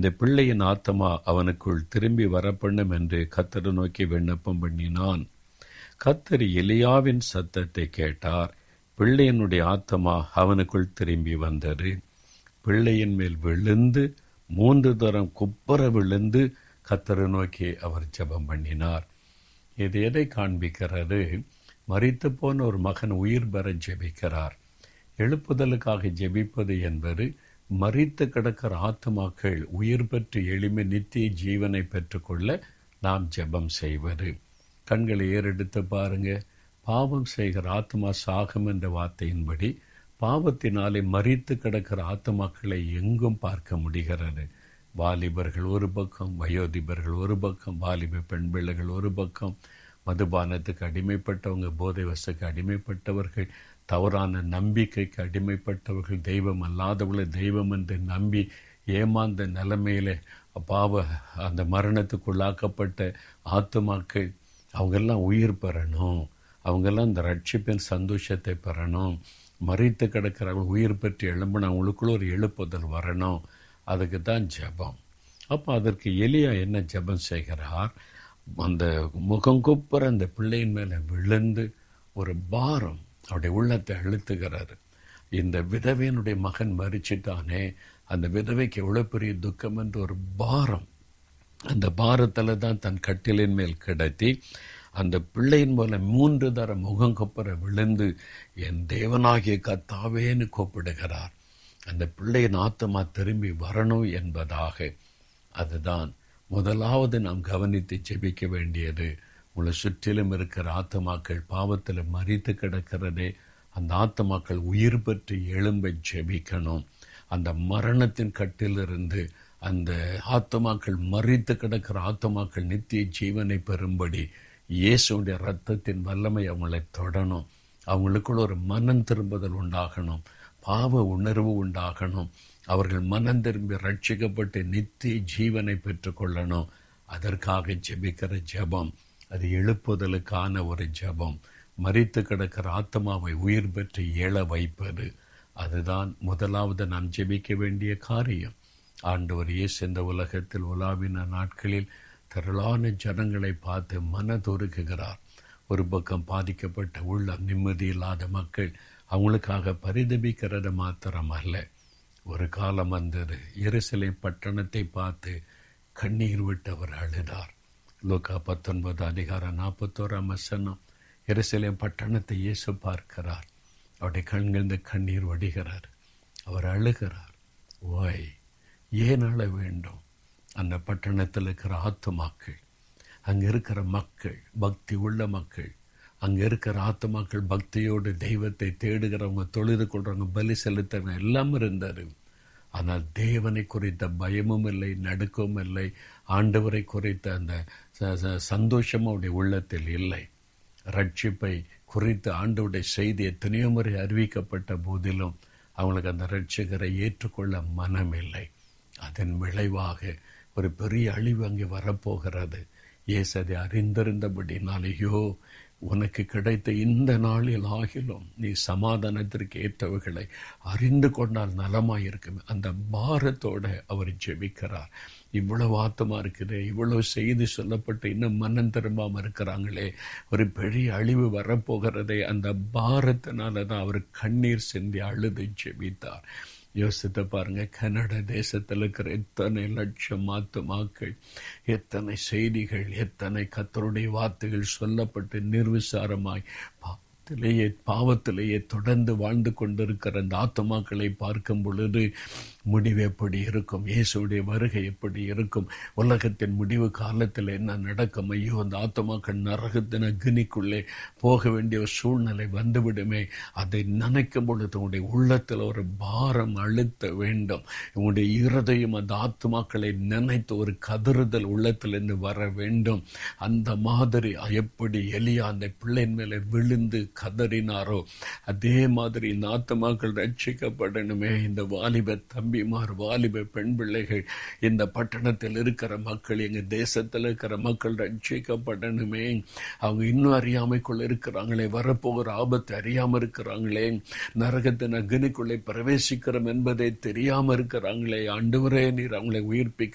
இந்த பிள்ளையின் ஆத்மா அவனுக்குள் திரும்பி வரப்பண்ணும் என்று கத்தரை நோக்கி விண்ணப்பம் பண்ணினான் கத்தர் எலியாவின் சத்தத்தை கேட்டார் பிள்ளையினுடைய ஆத்மா அவனுக்குள் திரும்பி வந்தது பிள்ளையின் மேல் விழுந்து மூன்று தரம் குப்பர விழுந்து கத்தரை நோக்கி அவர் ஜெபம் பண்ணினார் இது எதை காண்பிக்கிறது மறித்து போன ஒரு மகன் உயிர் பெற ஜெபிக்கிறார் எழுப்புதலுக்காக ஜெபிப்பது என்பது மறித்து கிடக்கிற ஆத்மாக்கள் உயிர் பெற்று எளிமை நித்திய ஜீவனை பெற்றுக்கொள்ள நாம் ஜெபம் செய்வது கண்களை ஏறெடுத்து பாருங்க பாவம் செய்கிற ஆத்மா சாகம் என்ற வார்த்தையின்படி பாவத்தினாலே மறித்து கிடக்கிற ஆத்மாக்களை எங்கும் பார்க்க முடிகிறது வாலிபர்கள் ஒரு பக்கம் வயோதிபர்கள் ஒரு பக்கம் வாலிப பெண் பிள்ளைகள் ஒரு பக்கம் மதுபானத்துக்கு அடிமைப்பட்டவங்க போதை வசத்துக்கு அடிமைப்பட்டவர்கள் தவறான நம்பிக்கைக்கு அடிமைப்பட்டவர்கள் தெய்வம் அல்லாதவர்களை தெய்வம் என்று நம்பி ஏமாந்த நிலைமையில பாவ அந்த மரணத்துக்குள்ளாக்கப்பட்ட ஆத்துமாக்கள் அவங்கெல்லாம் உயிர் பெறணும் அவங்கெல்லாம் இந்த ரட்சிப்பின் சந்தோஷத்தை பெறணும் மறித்து கிடக்கிறவங்க உயிர் பெற்று எழும்பணும் அவங்களுக்குள்ள ஒரு எழுப்புதல் வரணும் அதுக்கு தான் ஜெபம் அப்போ அதற்கு எலியா என்ன ஜெபம் செய்கிறார் அந்த முகங்குப்புற அந்த பிள்ளையின் மேலே விழுந்து ஒரு பாரம் அவருடைய உள்ளத்தை அழுத்துகிறார் இந்த விதவையினுடைய மகன் மறிச்சிட்டானே அந்த விதவைக்கு எவ்வளோ பெரிய துக்கம் என்று ஒரு பாரம் அந்த பாரத்தில் தான் தன் கட்டிலின் மேல் கிடத்தி அந்த பிள்ளையின் போல மூன்று தர முகம் கொப்பர விழுந்து என் தேவனாகிய கத்தாவேன்னு கூப்பிடுகிறார் அந்த பிள்ளையின் ஆத்மா திரும்பி வரணும் என்பதாக அதுதான் முதலாவது நாம் கவனித்து ஜெபிக்க வேண்டியது உங்களை சுற்றிலும் இருக்கிற ஆத்மாக்கள் பாவத்தில் மறித்து கிடக்கிறதே அந்த ஆத்மாக்கள் உயிர் பெற்று எழும்ப ஜெபிக்கணும் அந்த மரணத்தின் கட்டிலிருந்து அந்த ஆத்மாக்கள் மறித்து கிடக்கிற ஆத்மாக்கள் நித்திய ஜீவனை பெறும்படி இயேசுடைய ரத்தத்தின் வல்லமை அவங்களை தொடணும் அவங்களுக்குள்ள ஒரு மனம் திரும்புதல் உண்டாகணும் பாவ உணர்வு உண்டாகணும் அவர்கள் மனம் திரும்பி ரட்சிக்கப்பட்டு நித்திய ஜீவனை பெற்றுக்கொள்ளணும் அதற்காக ஜெபிக்கிற ஜெபம் அது எழுப்புதலுக்கான ஒரு ஜெபம் மறித்து கிடக்கிற ஆத்மாவை உயிர் பெற்று எழ வைப்பது அதுதான் முதலாவது நாம் ஜெபிக்க வேண்டிய காரியம் ஆண்டவர் இயேசு இந்த உலகத்தில் உலாவின நாட்களில் திரளான ஜனங்களை பார்த்து மனதுருக்குகிறார் ஒரு பக்கம் பாதிக்கப்பட்ட உள்ளம் நிம்மதி இல்லாத மக்கள் அவங்களுக்காக பரிதபிக்கிறது மாத்திரம் அல்ல ஒரு காலம் வந்தது எருசலை பட்டணத்தை பார்த்து கண்ணீர் விட்டு அவர் அழுதார் லோகா பத்தொன்பது அதிகாரம் நாற்பத்தோராம் வசனம் எருசலேம் பட்டணத்தை இயேசு பார்க்கிறார் அவருடைய கண்களிருந்து கண்ணீர் வடிகிறார் அவர் அழுகிறார் ஓய் ஏன் அழ வேண்டும் அந்த பட்டணத்தில் இருக்கிற ஆத்துமாக்கள் அங்கே இருக்கிற மக்கள் பக்தி உள்ள மக்கள் அங்கே இருக்கிற ஆத்துமாக்கள் பக்தியோடு தெய்வத்தை தேடுகிறவங்க தொழுது கொள்றவங்க பலி செலுத்துறவங்க எல்லாம் இருந்தார் ஆனால் தேவனை குறித்த பயமும் இல்லை நடுக்கமும் இல்லை ஆண்டவரை குறித்த அந்த சந்தோஷமும் அவருடைய உள்ளத்தில் இல்லை ரட்சிப்பை குறித்து ஆண்டவுடைய செய்தி எத்தனையோ முறை அறிவிக்கப்பட்ட போதிலும் அவங்களுக்கு அந்த ரட்சகரை ஏற்றுக்கொள்ள மனம் இல்லை அதன் விளைவாக ஒரு பெரிய அழிவு அங்கே வரப்போகிறது இயேசு அதை அறிந்திருந்தபடினாலேயோ உனக்கு கிடைத்த இந்த நாளில் ஆகிலும் நீ சமாதானத்திற்கு ஏற்றவர்களை அறிந்து கொண்டால் நலமாயிருக்கும் அந்த பாரத்தோட அவர் ஜெபிக்கிறார் இவ்வளவு ஆத்தமா இருக்குது இவ்வளவு செய்தி சொல்லப்பட்டு இன்னும் மனம் திரும்பாம இருக்கிறாங்களே ஒரு பெரிய அழிவு வரப்போகிறதே அந்த பாரத்தினால தான் அவர் கண்ணீர் சிந்தி அழுது ஜெபித்தார் யோசித்து பாருங்க கனடா தேசத்தில் இருக்கிற எத்தனை லட்சம் ஆத்துமாக்கள் எத்தனை செய்திகள் எத்தனை கத்தருடைய வார்த்தைகள் சொல்லப்பட்டு நிர்விசாரமாய் பாவத்திலேயே பாவத்திலேயே தொடர்ந்து வாழ்ந்து கொண்டிருக்கிற அந்த ஆத்மாக்களை பார்க்கும் பொழுது முடிவு எப்படி இருக்கும் இயேசுடைய வருகை எப்படி இருக்கும் உலகத்தின் முடிவு காலத்தில் என்ன நடக்கும் ஐயோ அந்த ஆத்மாக்கள் நரகத்தின் அக்னிக்குள்ளே போக வேண்டிய ஒரு சூழ்நிலை வந்துவிடுமே அதை நினைக்கும் பொழுது உங்களுடைய உள்ளத்தில் ஒரு பாரம் அழுத்த வேண்டும் உங்களுடைய இருதயம் அந்த ஆத்மாக்களை நினைத்து ஒரு கதறுதல் உள்ளத்திலிருந்து வர வேண்டும் அந்த மாதிரி எப்படி எலியா அந்த பிள்ளையின் மேலே விழுந்து கதறினாரோ அதே மாதிரி இந்த ஆத்மாக்கள் ரட்சிக்கப்படணுமே இந்த வாலிப தம்பிமார் வாலிப பெண் பிள்ளைகள் இந்த பட்டணத்தில் இருக்கிற மக்கள் எங்க தேசத்தில் இருக்கிற மக்கள் ரட்சிக்கப்படணுமே அவங்க இன்னும் அறியாமைக்குள்ள இருக்கிறாங்களே வரப்போகிற ஆபத்து அறியாம இருக்கிறாங்களே நரகத்தின் அக்னிக்குள்ளே பிரவேசிக்கிறோம் என்பதை தெரியாம இருக்கிறாங்களே ஆண்டவரே நீர் அவங்களை உயிர்ப்பிக்க